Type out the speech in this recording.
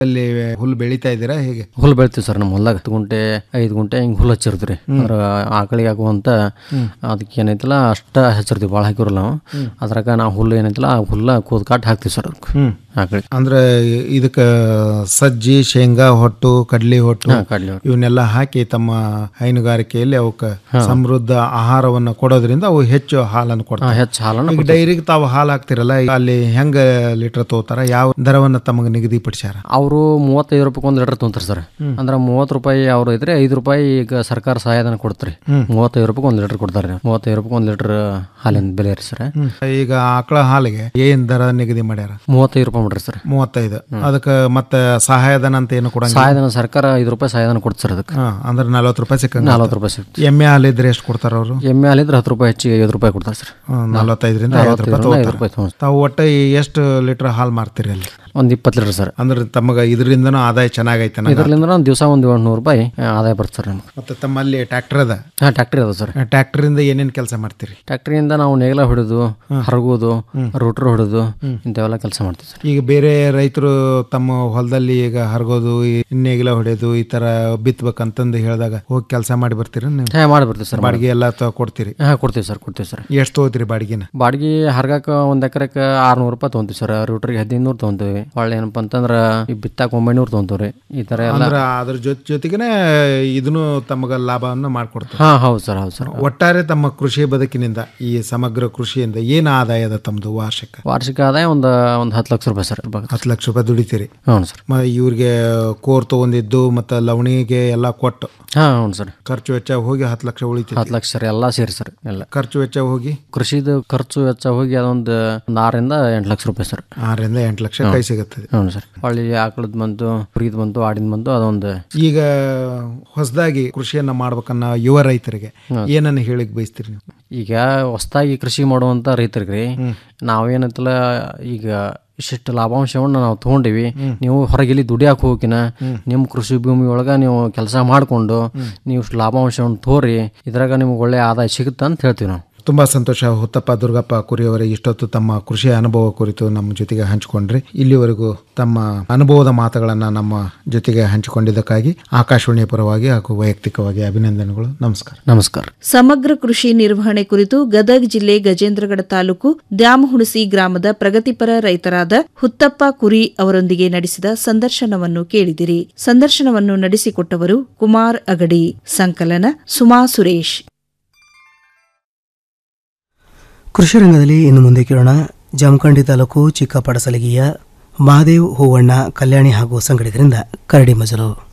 ಅಲ್ಲಿ ಹುಲ್ಲು ಬೆಳೀತಾ ಇದ್ದೀರಾ ಹೇಗೆ ಹುಲ್ಲು ಬೆಳಿತೀವಿ ಸರ್ ನಮ್ಮ ಹೊಲ್ದಾಗ ಹತ್ತು ಗುಂಟೆ ಐದು ಗುಂಟೆ ಹಿಂಗೆ ಹುಲ್ಲು ಹಚ್ಚಿರ್ತೀವಿ ಅದ್ರ ಆಕಳಿಗೆ ಆಗುವಂತ ಅದಕ್ಕೆ ಏನೈತಲ್ಲ ಅಷ್ಟ ಹಚ್ಚಿರ್ತೀವಿ ಭಾಳ ಹಾಕಿರಲ್ಲ ನಾವು ಅದ್ರಾಗ ನಾವು ಹುಲ್ಲು ಏನೈತಲ್ಲ ಆ ಹುಲ್ಲ ಕೂದ್ ಕಾಟ್ ಹಾಕ್ತೀವಿ ಸರ್ ಅದಕ್ಕೆ ಹ್ಮ್ ಆಕಳಿಗೆ ಅಂದ್ರೆ ಇದಕ್ಕ ಸಜ್ಜಿ ಶೇಂಗಾ ಹೊಟ್ಟು ಕಡ್ಲಿ ಹೊಟ್ಟು ಕಡ್ಲಿ ಹೊಟ್ಟು. ಇವನ್ನೆಲ್ಲ ಹಾಕಿ ತಮ್ಮ ಹೈನುಗಾರಿಕೆಯಲ್ಲಿ ಅವಕ್ಕೆ ಸಮೃದ್ಧ ಆಹಾರವನ್ನು ಕೊಡೋದ್ರಿಂದ ಅವು ಹೆಚ್ಚು ಹಾಲನ್ನು ಕೊಡ್ತಾವೆ ಹೆಚ್ಚು ಹಾಲನ್ನು ಈಗ ಡೈರಿಗೆ ತಾವು ಹಾಲು ಹಾಕ್ತಿರಲ್ಲ ಅಲ್ಲಿ ಹೆಂಗ ಲೀಟರ್ ತಗೋತಾರ ಯಾವ ದರವನ್ನ ತಮಗೆ ನಿಗದಿಪಡಿಸ್ಯಾರ ಅವರು ಮೂವತ್ತೈದು ರೂಪಾಯಿ ಒಂದು ಲೀಟರ್ ತೊಗೊಂತಾರೆ ಸರ್ ಅಂದ್ರೆ ಮೂವತ್ತು ರೂಪಾಯಿ ಅವ್ರು ಐತ್ರಿ ಐದು ರೂಪಾಯಿ ಈಗ ಸರ್ಕಾರ ಸಹಾಯಧನ ಕೊಡ್ತಾರೆ ಮೂವತ್ತೈದು ರೂಪಾಯಿ ಒಂದು ಲೀಟರ್ ಕೊಡ್ತಾರೆ ಮೂವತ್ತೈದು ರೂಪಾಯಿ ಒಂದು ಲೀಟರ್ ಹಾಲಿನ ಬೆಲೆ ರೀ ಸರ್ ಈಗ ಆಕಳ ಹಾಲಿಗೆ ಏನ್ ದರ ನಿಗದಿ ಮಾಡ್ಯಾರ ಮೂವತ್ತೈದು ರೂಪಾಯಿ ಮಾಡ್ರಿ ಸರ್ ಮೂವತ್ತೈದು ಅದಕ್ಕೆ ಮತ್ತೆ ಸಹಾಯಧನ ಅಂತ ಏನು ಕೊಡಂಗಿಲ್ಲ ಸಹಾಯಧನ ಸರ್ಕಾರ ಐದು ರೂಪಾಯಿ ಸಹಾಯಧನ ಕೊಡ್ತಾರೆ ಸರ್ ಅದಕ್ಕೆ ಹಾ ಅಂದ್ರೆ ನಲ್ವತ್ತು ರೂಪಾಯಿ ಸಿಕ್ಕಂಗ ನಲ್ವತ್ತು ರೂಪಾಯಿ ಸಿಗುತ್ತೆ ಎಮ್ಮೆ ಹಾಲಿದ್ರೆ ಎಷ್ಟು ಕೊಡ್ತಾರ ಅವರು ಎಮ್ಮೆ ಹಾಲಿದ್ರೆ ಹತ್ತು ರೂಪಾಯಿ ಹೆಚ್ಚಿಗೆ ಐದು ರೂಪಾಯಿ ಕೊಡ್ತಾರೆ ಸರ್ ನಲವತ್ತೈದರಿಂದ ಐವತ್ತು ರೂಪಾಯಿ ಐದು ತಗೋತಾರ ರೂಪಾಯಿ ತೊಗೊಂಡು ತಾವು ಒಟ್ಟ ಎಷ್ಟು ಲೀಟರ್ ಹಾಲು ಮಾರ್ತೀರಿ ಅಲ್ಲಿ ಒಂದು ಇಪ್ಪತ್ತು ಲೀಟರ್ ಸರ್ ಅಂದ್ರೆ ತಮಗ ಇದರಿಂದನೂ ಆದಾಯ ಚೆನ್ನಾಗೈತೆ ಇದರಿಂದ ಒಂದು ದಿವಸ ಒಂದು ಏಳ್ನೂರು ರೂಪಾಯಿ ಆ, ಆದಾಯ ಬರುತ್ತೆ ಸರ್ ನಮ್ಗೆ ಮತ್ತೆ ತಮ್ಮಲ್ಲಿ ಟ್ರ್ಯಾಕ್ಟರ್ ಅದ ಹಾಂ ಟ್ಯಾಕ್ಟ್ರಿ ಅದ ಸರ್ ಟ್ರ್ಯಾಕ್ಟರಿಂದ ಏನೇನು ಕೆಲಸ ಮಾಡ್ತೀರಿ ಟ್ಯಾಕ್ಟ್ರಿಯಿಂದ ನಾವು ನೇಗಿಲ ಹೊಡೆದು ಹರಗೋದು ರೂಟ್ರ್ ಹೊಡೆದು ಇಂಥವೆಲ್ಲ ಕೆಲಸ ಮಾಡ್ತೀವಿ ಸರ್ ಈಗ ಬೇರೆ ರೈತರು ತಮ್ಮ ಹೊಲದಲ್ಲಿ ಈಗ ಹರಗೋದು ಈ ನೇಗಿಲ ಹೊಡೆಯೋದು ಈ ತರ ಬಿತ್ತಬೇಕಂತಂದು ಹೇಳಿದಾಗ ಹೋಗಿ ಕೆಲಸ ಮಾಡಿ ಬರ್ತೀರಿ ನೀವು ಹಾಂ ಮಾಡಿ ಬರ್ತೀವಿ ಸರ್ ಬಾಡಿಗೆ ಎಲ್ಲ ತ- ಕೊಡ್ತೀರಿ ಹಾಂ ಕೊಡ್ತೀವಿ ಸರ್ ಕೊಡ್ತೀವಿ ಸರ್ ಎಷ್ಟು ತಗೋತೀರಿ ಬಾಡಿಗೆನ ಬಾಡಿಗೆ ಹರ್ಗಾಕ ಒಂದು ಎಕರೆಗೆ ಆರ್ನೂರು ರೂಪಾಯಿ ತೊಗೊಂತೀವಿ ಸರ್ ರೂಟ್ರಿಗೆ ಹದಿನೈದು ನೂರು ತೊಗೊಂತೀವಿ ಒಳ್ಳೆ ಏನಪ್ಪ ಅಂತಂದ್ರೆ ಈ ಬಿತ್ತಾಕ ಒಂಬೈನೂರು ತೊಗೊಂತೀವಿ ರೀ ಈ ಥರ ಎಲ್ಲ ಅಂದ್ರ ಅದ್ರ ಜೊತೆ ಜೊತೆಗೇನೆ ಇದನ್ನು ತಮಗ ಲಾಭವನ್ನು ಮಾಡ್ಕೊಡ್ತಾರೆ ಹಾಂ ಹೌದು ಸರ್ ಹೌದು ಸರ್ ಒಟ್ಟಾರೆ ತಮ್ಮ ಕೃಷಿ ಬದುಕಿನಿಂದ ಈ ಸಮಗ್ರ ಕೃಷಿಯಿಂದ ಏನು ಆದಾಯ ಅದ ತಮ್ಮದು ವಾರ್ಷಿಕ ವಾರ್ಷಿಕ ಆದಾಯ ಒಂದು ಒಂದು ಹತ್ತು ಲಕ್ಷ ರೂಪಾಯಿ ಸರ್ ಇರ್ಬೇಕು. ಹತ್ತು ಲಕ್ಷ ರೂಪಾಯಿ ದುಡಿತೀರಿ ಹ್ಞೂ ಸರ್ ಮ ಇವ್ರಿಗೆ ಕೋರ್ ತಗೊಂಡಿದ್ದು ಮತ್ತು ಲವಣಿಗೆ ಎಲ್ಲ ಕೊಟ್ಟು ಹಾಂ ಹ್ಞೂ ಸರ್ ಖರ್ಚು ವೆಚ್ಚ ಹೋಗಿ ಹತ್ತು ಲಕ್ಷ ಉಳಿತೈತಿ ಹತ್ತು ಲಕ್ಷ ಸರ್ ಎಲ್ಲ ಸೇರಿ ಸರ್ ಎಲ್ಲ ಖರ್ಚು ವೆಚ್ಚ ಹೋಗಿ ಕೃಷಿದು ಖರ್ಚು ವೆಚ್ಚ ಹೋಗಿ ಅದೊಂದು ಒಂದು ಆರರಿಂದ ಎಂಟು ಲಕ್ಷ ರೂಪಾಯಿ ಸರ್ ಆರರಿಂದ ಎಂಟು ಲಕ್ಷ ಕೈ ಸಿಗುತ್ತದೆ ಹ್ಞೂ ಸರ್ ಹೊಳ್ಳಿ ಆಕಳದ್ ಬಂತು ಕುರಿದ್ ಬಂತು ಆಡಿನ ಬಂತು ಅದೊಂದು ಈಗ ಹೊಸದಾಗಿ ಕೃಷಿಯನ್ನ ಮಾಡ್ಬೇಕನ್ನ ಯುವ ರೈತರಿಗೆ ಏನನ್ನ ಹೇಳಿಕ್ ಬಯಸ್ತೀರಿ ನೀವು ಈಗ ಹೊಸದಾಗಿ ಕೃಷಿ ಮಾಡುವಂಥ ರೈತರಿಗೆ ನಾವೇನಂತಲ್ಲ ಈಗ ಇಷ್ಟಿಷ್ಟು ಲಾಭಾಂಶವನ್ನು ನಾವು ತೊಗೊಂಡಿವಿ ನೀವು ಹೊರಗೆಲ್ಲಿ ದುಡಿಯಾಕೆ ಹೋಗಿನ ನಿಮ್ಮ ಕೃಷಿ ಭೂಮಿ ಒಳಗೆ ನೀವು ಕೆಲಸ ಮಾಡಿಕೊಂಡು ನೀವು ಇಷ್ಟು ಲಾಭಾಂಶವನ್ನು ತೋರಿ ಇದ್ರಾಗ ನಿಮ್ಗೆ ಒಳ್ಳೆ ಆದಾಯ ಸಿಗುತ್ತೆ ಅಂತ ಹೇಳ್ತೀವಿ ನಾವು ತುಂಬಾ ಸಂತೋಷ ಹುತ್ತಪ್ಪ ದುರ್ಗಪ್ಪ ಕುರಿಯವರೇ ಇಷ್ಟೊತ್ತು ತಮ್ಮ ಕೃಷಿ ಅನುಭವ ಕುರಿತು ನಮ್ಮ ಜೊತೆಗೆ ಹಂಚಿಕೊಂಡ್ರಿ ಇಲ್ಲಿವರೆಗೂ ತಮ್ಮ ಅನುಭವದ ಮಾತುಗಳನ್ನ ನಮ್ಮ ಜೊತೆಗೆ ಹಂಚಿಕೊಂಡಿದ್ದಕ್ಕಾಗಿ ಆಕಾಶವಾಣಿಯ ಪರವಾಗಿ ಹಾಗೂ ವೈಯಕ್ತಿಕವಾಗಿ ಅಭಿನಂದನೆಗಳು ನಮಸ್ಕಾರ ನಮಸ್ಕಾರ ಸಮಗ್ರ ಕೃಷಿ ನಿರ್ವಹಣೆ ಕುರಿತು ಗದಗ ಜಿಲ್ಲೆ ಗಜೇಂದ್ರಗಡ ತಾಲೂಕು ದ್ಯಾಮಹುಣಸಿ ಗ್ರಾಮದ ಪ್ರಗತಿಪರ ರೈತರಾದ ಹುತ್ತಪ್ಪ ಕುರಿ ಅವರೊಂದಿಗೆ ನಡೆಸಿದ ಸಂದರ್ಶನವನ್ನು ಕೇಳಿದಿರಿ ಸಂದರ್ಶನವನ್ನು ನಡೆಸಿಕೊಟ್ಟವರು ಕುಮಾರ್ ಅಗಡಿ ಸಂಕಲನ ಸುಮಾ ಸುರೇಶ್ ಕೃಷಿ ರಂಗದಲ್ಲಿ ಇನ್ನು ಮುಂದೆ ಕೇಳೋಣ ಜಮಖಂಡಿ ತಾಲೂಕು ಚಿಕ್ಕಪಡಸಲಗಿಯ ಮಹಾದೇವ್ ಹೂವಣ್ಣ ಕಲ್ಯಾಣಿ ಹಾಗೂ ಸಂಗಡಿಗರಿಂದ ಕರಡಿ ಮಜಲು